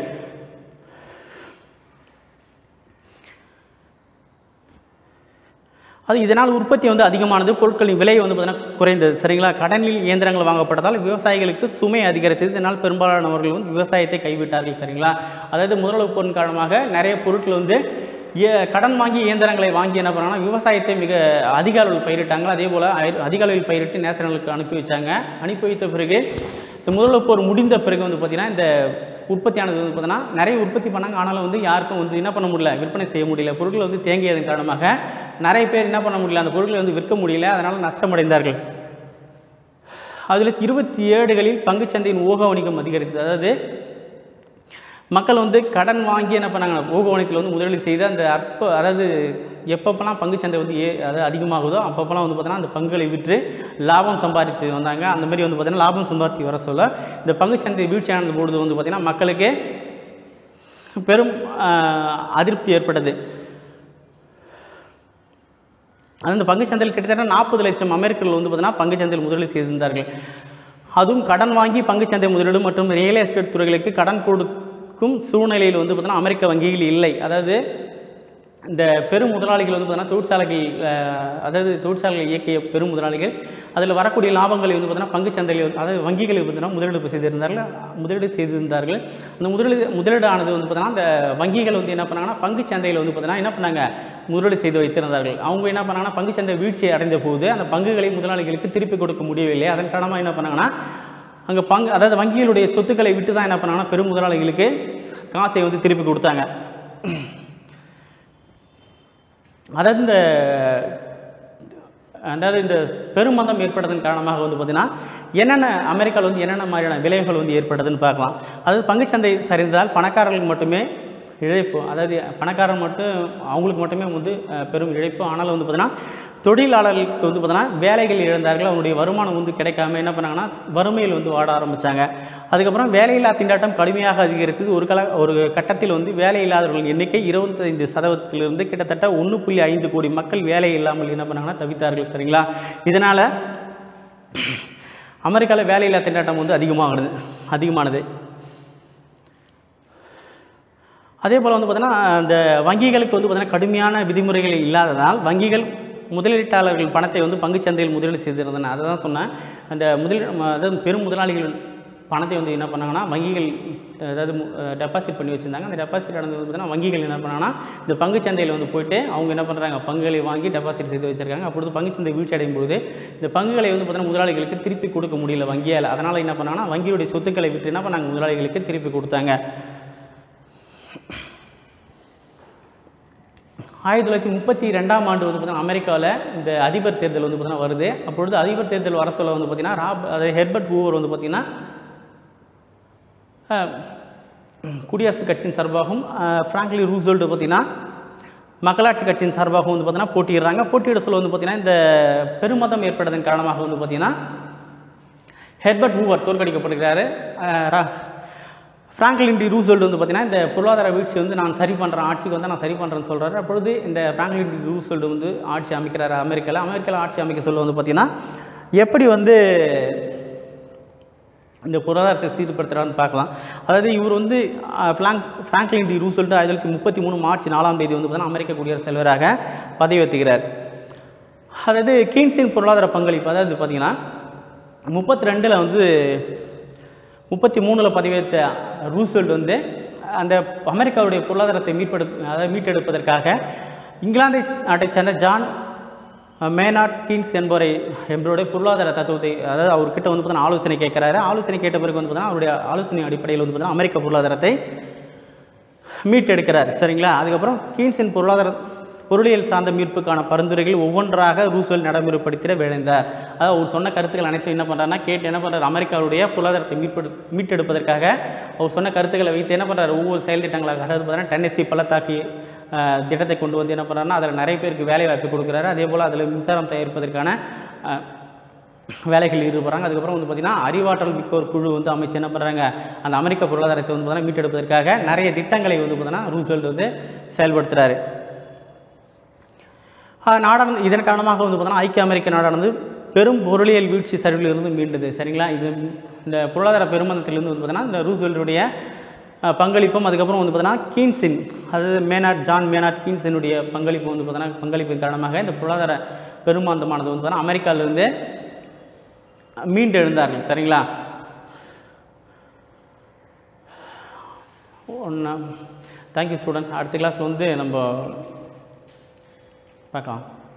அது இதனால் உற்பத்தி வந்து அதிகமானது பொருட்களின் விலை வந்து பார்த்தீங்கன்னா குறைந்தது சரிங்களா கடனில் இயந்திரங்கள் வாங்கப்பட்டதால் விவசாயிகளுக்கு சுமை அதிகரித்தது இதனால் பெரும்பாலானவர்கள் வந்து விவசாயத்தை கைவிட்டார்கள் சரிங்களா அதாவது முதலுறவு போரின் காரணமாக நிறைய பொருட்கள் வந்து ஏ- கடன் வாங்கி இயந்திரங்களை வாங்கி என்ன பண்ணாங்கன்னா விவசாயத்தை மிக அதிக அளவில் பயிரிட்டாங்க அதே போல் அதிக அளவில் பயிரிட்டு நேசனங்களுக்கு அனுப்பி வச்சாங்க அனுப்பி வைத்த பிறகு இந்த முதலுறவு போர் முடிந்த பிறகு வந்து பார்த்திங்கன்னா இந்த உற்பத்தியானது வந்து பார்த்தீங்கன்னா நிறைய உற்பத்தி பண்ணாங்க ஆனாலும் வந்து யாருக்கும் வந்து என்ன பண்ண முடியல விற்பனை செய்ய முடியல பொருட்கள் வந்து தேங்கியதன் காரணமாக நிறைய பேர் என்ன பண்ண முடியல அந்த பொருட்களை வந்து விற்க முடியல அதனால் நஷ்டமடைந்தார்கள் அதில் இருபத்தி ஏழுகளில் பங்குச்சந்தையின் ஊக வணிகம் அதிகரித்தது அதாவது மக்கள் வந்து கடன் வாங்கி என்ன பண்ணாங்க ஊக வணிகத்தில் வந்து முதலீடு செய்து அந்த அற்ப அதாவது எப்பப்பெல்லாம் பங்குச்சந்தை வந்து ஏ அதாவது அதிகமாகுதோ அப்பப்பெல்லாம் வந்து பார்த்தீங்கன்னா அந்த பங்குகளை விற்று லாபம் சம்பாதிச்சு வந்தாங்க அந்த மாதிரி வந்து பார்த்தீங்கன்னா லாபம் சம்பாதிச்சு வர சொல்ல இந்த பங்குச்சந்தை வீழ்ச்சியானது பொழுது வந்து பார்த்திங்கன்னா மக்களுக்கு பெரும் ஆஹ், அதிருப்தி ஏற்பட்டது அது இந்த பங்குச்சந்தையில் கிட்டத்தட்ட நாற்பது லட்சம் அமெரிக்கர்கள் வந்து பார்த்தீங்கன்னா பங்குச்சந்தையில் முதலீடு செய்திருந்தார்கள் அதுவும் கடன் வாங்கி பங்குச்சந்தை முதலீடு மற்றும் ரியல் எஸ்டேட் துறைகளுக்கு கடன் கொடுக்கும் சூழ்நிலையில் வந்து பார்த்தீங்கன்னா அமெரிக்க வங்கிகள் இல்லை அதாவது இந்த பெரும் முதலாளிகள் வந்து பார்த்தீங்கன்னா தொழிற்சாலைகள் அஹ், அதாவது தொழிற்சாலைகளை இயக்கிய பெரும் முதலாளிகள் அதில் வரக்கூடிய லாபங்களை வந்து பார்த்தீங்கன்னா பங்குச்சந்தையில் வந்து அதாவது வங்கிகளில் பார்த்தீங்கன்னா முதலீடு செய்திருந்தார்கள் முதலீடு செய்திருந்தார்கள் அந்த முதலீடு முதலீடு ஆனது வந்து பார்த்தீங்கன்னா அந்த வங்கிகள் வந்து என்ன பண்ணாங்கன்னா பங்குச்சந்தையில் வந்து பார்த்தீங்கன்னா என்ன பண்ணாங்க முதலீடு செய்து வைத்திருந்தார்கள் அவங்க என்ன பண்ணாங்கன்னா பங்குச்சந்தை வீழ்ச்சி அடைந்த போது அந்த பங்குகளை முதலாளிகளுக்கு திருப்பி கொடுக்க முடியவில்லை அதன் காரணமாக என்ன பண்ணாங்கன்னா அங்கே பங்கு அதாவது வங்கிகளுடைய சொத்துக்களை விட்டு தான் என்ன பண்ணாங்கன்னா பெரும் முதலாளிகளுக்கு காசை வந்து திருப்பி கொடுத்தாங்க அதாவது இந்த அதாவது இந்த பெருமந்தம் ஏற்பட்டதன் காரணமாக வந்து பார்த்திங்கன்னா என்னென்ன அமெரிக்காவில் வந்து என்னென்ன மாதிரியான விளைவுகள் வந்து ஏற்பட்டதுன்னு பார்க்கலாம் அதாவது பங்குச்சந்தை சரிந்ததால் பணக்காரர்களுக்கு மட்டுமே இழப்பு அதாவது பணக்காரர் மட்டும் அவங்களுக்கு மட்டுமே வந்து அஹ், பெரும் இழப்பு ஆனாலும் வந்து பார்த்தீங்கன்னா தொழிலாளர்களுக்கு வந்து பார்த்தீங்கன்னா வேலைகள் இழந்தார்கள் அவங்களுடைய வருமானம் வந்து கிடைக்காம என்ன பண்ணாங்கன்னா வறுமையில் வந்து வாட ஆரம்பித்தாங்க அதுக்கப்புறம் வேலையில்லா திண்டாட்டம் கடுமையாக அதிகரித்தது ஒரு கல ஒரு கட்டத்தில் வந்து வேலை இல்லாதவர்கள் எண்ணிக்கை இருபத்தைந்து சதவீதத்திலிருந்து கிட்டத்தட்ட ஒன்று புள்ளி ஐந்து கோடி மக்கள் வேலை இல்லாமல் என்ன பண்ணாங்கன்னா தவித்தார்கள் சரிங்களா இதனால் அமெரிக்காவில் வேலையில்லா திண்டாட்டம் வந்து அதிகமாகுது அதிகமானது அதே போல் வந்து பார்த்தீங்கன்னா அந்த வங்கிகளுக்கு வந்து பார்த்தீங்கன்னா கடுமையான விதிமுறைகள் இல்லாததால் வங்கிகள் முதலீட்டாளர்கள் பணத்தை வந்து பங்குச்சந்தையில் முதலீடு செய்திருந்தன அதை தான் சொன்னேன் அந்த முதலீடு ம- அதாவது பெரும் முதலாளிகள் பணத்தை வந்து என்ன பண்ணாங்கன்னா வங்கிகள் அதாவது டெபாசிட் பண்ணி வச்சுருந்தாங்க அந்த டெபாசிட் நடந்தது வந்து பார்த்தீங்கன்னா வங்கிகள் என்ன பண்ணாங்கன்னா இந்த பங்குச்சந்தையில் வந்து போயிட்டு அவங்க என்ன பண்ணுறாங்க பங்குகளை வாங்கி டெபாசிட் செய்து வச்சிருக்காங்க அப்பொழுது பங்குச்சந்தை வீழ்ச்சி அடையும் பொழுது இந்த பங்குகளை வந்து பார்த்தீங்கன்னா முதலாளிகளுக்கு திருப்பி கொடுக்க முடியல வங்கியால் அதனால் என்ன பண்ணாங்கன்னா வங்கியுடைய சொத்துக்களை விட்டு என்ன பண்ணாங்க முதலாளிகளுக்கு திருப்பி கொடுத்தாங்க ஆயிரத்தி தொள்ளாயிரத்தி முப்பத்தி ரெண்டாம் ஆண்டு வந்து பார்த்தீங்கன்னா அமெரிக்காவில் இந்த அதிபர் தேர்தல் வந்து பார்த்தீங்கன்னா வருது அப்பொழுது அதிபர் தேர்தல் வர சொல்ல வந்து பார்த்தீங்கன்னா ராப் அதாவது ஹெர்பர்ட் ஹூவர் வந்து பார்த்தீங்கன்னா அஹ், குடியரசுக் கட்சியின் சார்பாகவும் அஹ், பிராங்க்லின் ரூஸ்வெல்ட் பார்த்தீங்கன்னா மக்களாட்சி கட்சியின் சார்பாகவும் வந்து பார்த்தீங்கன்னா போட்டியிடுறாங்க போட்டியிட சொல்ல வந்து பார்த்தீங்கன்னா இந்த பெருமதம் ஏற்பட்டதன் காரணமாக வந்து பார்த்தீங்கன்னா ஹெர்பர்ட் ஹூவர் தோற்கடிக்கப்படுகிறாரு அஹ், ரா- பிராங்க்லின் டி ரூஸ்வெல்ட் வந்து பார்த்தீங்கன்னா இந்த பொருளாதார வீழ்ச்சி வந்து நான் சரி பண்ணுறேன் ஆட்சிக்கு வந்து நான் சரி பண்ணுறேன்னு சொல்கிறாரு அப்பொழுது இந்த பிராங்க்லின் டி ரூஸ்வெல்ட் வந்து ஆட்சி அமைக்கிறாரு அமெரிக்காவில் அமெரிக்காவில் ஆட்சி அமைக்க சொல்ல வந்து பார்த்தீங்கன்னா எப்படி வந்து இந்த பொருளாதாரத்தை சீர்படுத்துகிறான்னு பார்க்கலாம் அதாவது இவர் வந்து அஹ், ஃப்ராங்க் ஃப்ராங்க்லின் டி ரூஸ்வெல்ட் ஆயிரத்தி தொள்ளாயிரத்தி முப்பத்தி மூணு மார்ச் நாலாம் தேதி வந்து பார்த்தீங்கன்னா அமெரிக்க குடியரசுத் தலைவராக பதவி ஏற்றுகிறார் அதாவது கீன்ஸின் பொருளாதார பங்களிப்பு அதாவது பார்த்தீங்கன்னா முப்பத்தி ரெண்டில் வந்து முப்பத்தி மூணில் பதிவேற்ற ரூஸ்வெல்ட் வந்து அந்த அமெரிக்காவுடைய பொருளாதாரத்தை மீட்பெடு அதாவது மீட்டெடுப்பதற்காக இங்கிலாந்தை நாட்டைச் சேர்ந்த ஜான் மேனாட் கீன்ஸ் என்பவரை என்பவருடைய பொருளாதார தத்துவத்தை அதாவது அவர்கிட்ட வந்து பார்த்தீங்கன்னா ஆலோசனை கேட்குறாரு ஆலோசனை கேட்ட பிறகு வந்து பார்த்தீங்கன்னா அவருடைய ஆலோசனை அடிப்படையில் வந்து பார்த்தீங்கன்னா அமெரிக்க பொருளாதாரத்தை மீட்டெடுக்கிறார் சரிங்களா அதுக்கப்புறம் கீன்ஸின் பொருளாதார பொருளியல் சார்ந்த மீட்புக்கான பரிந்துரைகள் ஒவ்வொன்றாக ரூஸ்வெல் நடைமுறைப்படுத்திட விழைந்தார் அதாவது அவர் சொன்ன கருத்துக்கள் அனைத்தும் என்ன பண்ணுறாருன்னா கேட்டு என்ன பண்ணுறாரு அமெரிக்காவுடைய பொருளாதாரத்தை மீட்பெடு மீட்டெடுப்பதற்காக அவர் சொன்ன கருத்துக்களை வைத்து என்ன பண்ணுறாரு ஒவ்வொரு செயல் திட்டங்களாக அதாவது பார்த்தீங்கன்னா டென்னசி பள்ளத்தாக்கு அஹ், திட்டத்தை கொண்டு வந்து என்ன பண்ணுறாருன்னா அதில் நிறைய பேருக்கு வேலை வாய்ப்பு கொடுக்குறாரு அதே போல் அதில் மின்சாரம் தயாரிப்பதற்கான அஹ், வேலைகள் ஈடுபடுறாங்க அதுக்கப்புறம் வந்து பார்த்திங்கன்னா அறிவாற்றல் மிக்க ஒரு குழு வந்து அமைச்சு என்ன பண்ணுறாங்க அந்த அமெரிக்க பொருளாதாரத்தை வந்து பார்த்தீங்கன்னா மீட்டெடுப்பதற்காக நிறைய திட்டங்களை வந்து பார்த்தீங்கன்னா ரூஸ்வெல்ட் வந்து செயல்படுத்துகிறாரு நாடானது இதன் காரணமாக வந்து பார்த்தீங்கன்னா ஐக்கிய அமெரிக்க நாடானது பெரும் பொருளியல் வீழ்ச்சி சரிவிலிருந்து மீண்டது சரிங்களா இது இந்த பொருளாதார பெருமந்தத்திலிருந்து வந்து பார்த்தீங்கன்னா இந்த ரூஸ்வெல்ட்டுடைய அஹ், பங்களிப்பும் அதுக்கப்புறம் வந்து பார்த்தீங்கன்னா கீன்ஸின் அதாவது மேனாட் ஜான் மேனாட் கீன்ஸினுடைய பங்களிப்பு வந்து பார்த்தீங்கன்னா பங்களிப்பின் காரணமாக இந்த பொருளாதார பெருமாந்தமானது வந்து பார்த்தீங்கன்னா அமெரிக்காவிலிருந்து மீண்டு எழுந்தார்கள் சரிங்களா ஒன்று தேங்க்யூ ஸ்டூடெண்ட் அடுத்த கிளாஸில் வந்து நம்ம பார்க்கலாம்